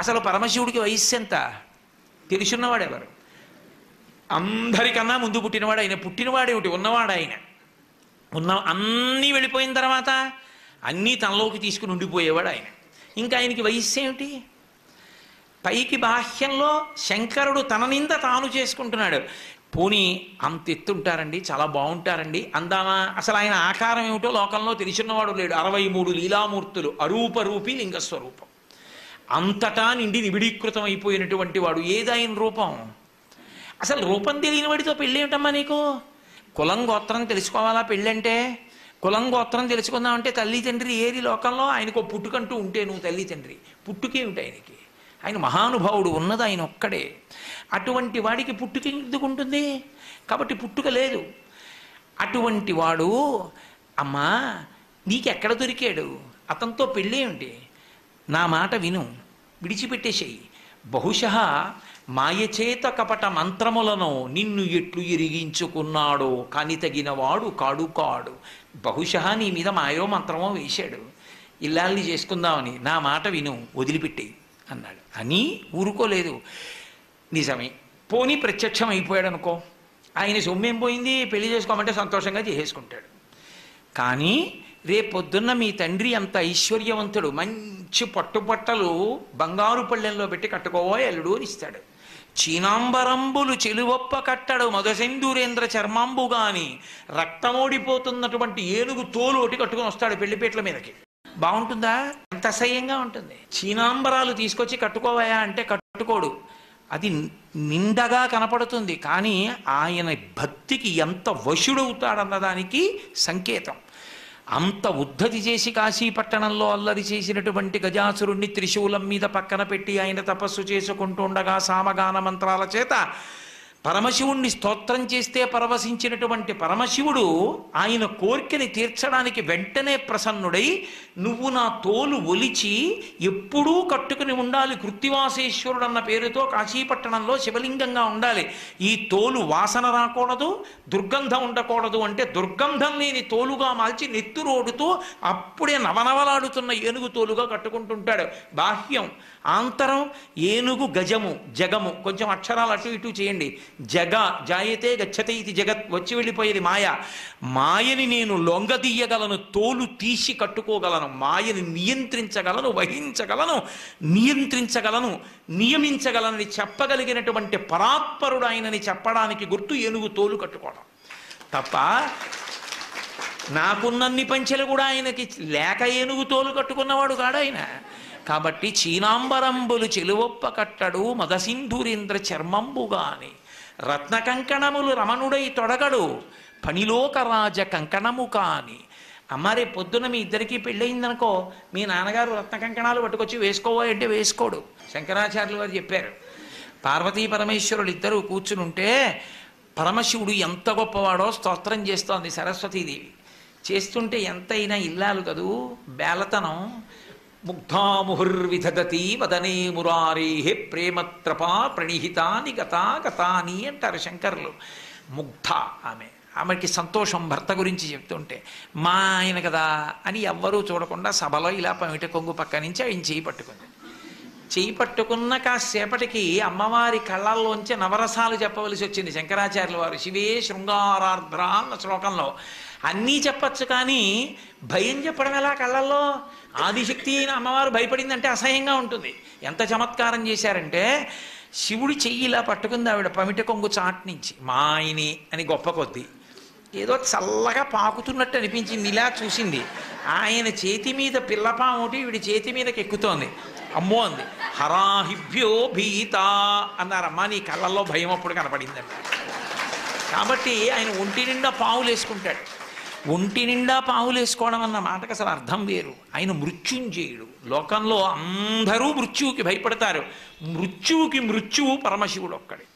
అసలు పరమశివుడికి వయస్సు ఎంత తెలుసున్నవాడు ఎవరు అందరికన్నా ముందు పుట్టినవాడు ఆయన పుట్టినవాడేమిటి ఉన్నవాడు ఆయన ఉన్న అన్నీ వెళ్ళిపోయిన తర్వాత అన్నీ తనలోకి తీసుకుని ఉండిపోయేవాడు ఆయన ఇంకా ఆయనకి వయస్సు ఏమిటి పైకి బాహ్యంలో శంకరుడు తన నింద తాను చేసుకుంటున్నాడు పోనీ అంత ఎత్తుంటారండి చాలా బాగుంటారండి అందామా అసలు ఆయన ఆకారం ఏమిటో లోకంలో తెలిసినవాడు లేడు అరవై మూడు లీలామూర్తులు అరూపరూపి లింగస్వరూపం అంతటా నిండి నిబిడీకృతం అయిపోయినటువంటి వాడు ఏదాయన రూపం అసలు రూపం తెలియని వాడితో పెళ్ళి ఏమిటమ్మా నీకు కులం గోత్రం తెలుసుకోవాలా పెళ్ళంటే కులం గోత్రం తెలుసుకుందామంటే తల్లి తండ్రి ఏది లోకంలో ఆయనకు ఓ పుట్టుకంటూ ఉంటే నువ్వు తల్లి తండ్రి పుట్టుకేమిటి ఆయనకి ఆయన మహానుభావుడు ఉన్నది ఆయన ఒక్కడే అటువంటి వాడికి పుట్టుక ఎందుకు ఉంటుంది కాబట్టి పుట్టుక లేదు అటువంటి వాడు అమ్మా నీకెక్కడ దొరికాడు అతనితో పెళ్ళి ఏమిటి నా మాట విను విడిచిపెట్టేసేయి బహుశः మాయచేత కపట మంత్రములను నిన్ను ఎట్లు ఎరిగించుకున్నాడో కాని తగినవాడు కాడు కాడు బహుశः నీ మీద మాయో మంత్రమో వేశాడు ఇల్లాల్ని చేసుకుందామని నా మాట విను వదిలిపెట్టేయి అన్నాడు అని ఊరుకోలేదు నిజమే పోనీ ప్రత్యక్షం అయిపోయాడు అనుకో ఆయన సొమ్మేం పోయింది పెళ్లి చేసుకోమంటే సంతోషంగా చేసేసుకుంటాడు కానీ రేపొద్దున్న మీ తండ్రి అంత ఐశ్వర్యవంతుడు మంచి పట్టుబట్టలు బంగారు పళ్ళెంలో పెట్టి కట్టుకోవో ఎల్లుడు అని ఇస్తాడు చీనాంబరంబులు చెలువొప్ప కట్టడు మదసెందూరేంద్ర చర్మాంబు గాని రక్తమోడిపోతున్నటువంటి ఏనుగు తోలు ఒకటి కట్టుకొని వస్తాడు పెళ్లిపేట్ల మీదకి బాగుంటుందా ఎంత అసహ్యంగా ఉంటుంది చీనాంబరాలు తీసుకొచ్చి కట్టుకోవాయా అంటే కట్టుకోడు అది నిండగా కనపడుతుంది కానీ ఆయన భక్తికి ఎంత వశుడవుతాడన్నదానికి సంకేతం అంత ఉద్ధతి చేసి కాశీపట్టణంలో అల్లరి చేసినటువంటి గజాసురుణ్ణి త్రిశూలం మీద పక్కన పెట్టి ఆయన తపస్సు చేసుకుంటుండగా సామగాన మంత్రాల చేత పరమశివుణ్ణి స్తోత్రం చేస్తే పరవశించినటువంటి పరమశివుడు ఆయన కోరికని తీర్చడానికి వెంటనే ప్రసన్నుడై నువ్వు నా తోలు ఒలిచి ఎప్పుడూ కట్టుకుని ఉండాలి కృత్తివాసేశ్వరుడు అన్న పేరుతో కాశీపట్టణంలో శివలింగంగా ఉండాలి ఈ తోలు వాసన రాకూడదు దుర్గంధం ఉండకూడదు అంటే దుర్గంధం లేని తోలుగా మార్చి నెత్తురోడుతూ అప్పుడే నవనవలాడుతున్న ఏనుగు తోలుగా కట్టుకుంటుంటాడు బాహ్యం ఆంతరం ఏనుగు గజము జగము కొంచెం అక్షరాలు అటు ఇటు చేయండి జగ జాయతే గచ్చతే ఇది జగత్ వచ్చి వెళ్ళిపోయేది మాయ మాయని నేను లొంగదీయగలను తోలు తీసి కట్టుకోగలను మాయని నియంత్రించగలను వహించగలను నియంత్రించగలను నియమించగలనని చెప్పగలిగినటువంటి పరాత్పరుడు ఆయనని చెప్పడానికి గుర్తు ఏనుగు తోలు కట్టుకోవడం తప్ప నాకున్నన్ని పంచెలు కూడా ఆయనకి లేక ఏనుగు తోలు కట్టుకున్నవాడు కాడు ఆయన కాబట్టి చీనాంబరంబులు చెలువొప్ప కట్టడు మదసింధురేంద్ర చర్మంబుగాని రత్న కంకణములు రమణుడై తొడగడు పనిలోక రాజ కంకణము కాని అమ్మారే పొద్దున మీ ఇద్దరికీ పెళ్ళయిందనుకో మీ నాన్నగారు రత్న కంకణాలు పట్టుకొచ్చి వేసుకోవా అంటే వేసుకోడు శంకరాచార్యులు వారు చెప్పారు పార్వతీ పరమేశ్వరులు ఇద్దరు కూర్చునుంటే పరమశివుడు ఎంత గొప్పవాడో స్తోత్రం చేస్తోంది సరస్వతీదేవి చేస్తుంటే ఎంతైనా ఇల్లాలు కదూ బేలతనం ముగ్ధాముహుర్విధదతి వదనే మురారే ప్రేమత్రపా ప్రణిహితాని గతా గతాని అంటారు శంకర్లు ముగ్ధ ఆమె ఆమెకి సంతోషం భర్త గురించి చెప్తుంటే మా ఆయన కదా అని ఎవ్వరూ చూడకుండా సభలో ఇలా పమిట కొంగు పక్క నుంచి ఆయన చేయి పట్టుకుంది చేయి పట్టుకున్న కాసేపటికి అమ్మవారి కళ్ళల్లోంచి నవరసాలు చెప్పవలసి వచ్చింది శంకరాచార్యుల వారు శివే శృంగారార్ద్ర అన్న శ్లోకంలో అన్నీ చెప్పచ్చు కానీ భయం చెప్పడం ఎలా కళ్ళల్లో ఆదిశక్తి అయిన అమ్మవారు భయపడిందంటే అసహ్యంగా ఉంటుంది ఎంత చమత్కారం చేశారంటే శివుడి చెయ్యి ఇలా పట్టుకుంది ఆవిడ పమిట కొంగు చాట్ నుంచి మా ఆయని అని గొప్ప కొద్దీ ఏదో చల్లగా పాకుతున్నట్టు అనిపించింది ఇలా చూసింది ఆయన చేతి మీద పిల్లపాము ఒకటి వీడి చేతి మీదకి ఎక్కుతోంది అమ్మో అంది హరాహిభ్యో భీత అన్నారమ్మా నీ కళ్ళల్లో భయం అప్పుడు కనపడిందంట కాబట్టి ఆయన ఒంటి నిండా పావులు వేసుకుంటాడు ఒంటి నిండా పావులు వేసుకోవడం అన్న మాటకు అసలు అర్థం వేరు ఆయన మృత్యుంజయుడు లోకంలో అందరూ మృత్యువుకి భయపడతారు మృత్యువుకి మృత్యువు పరమశివుడు ఒక్కడే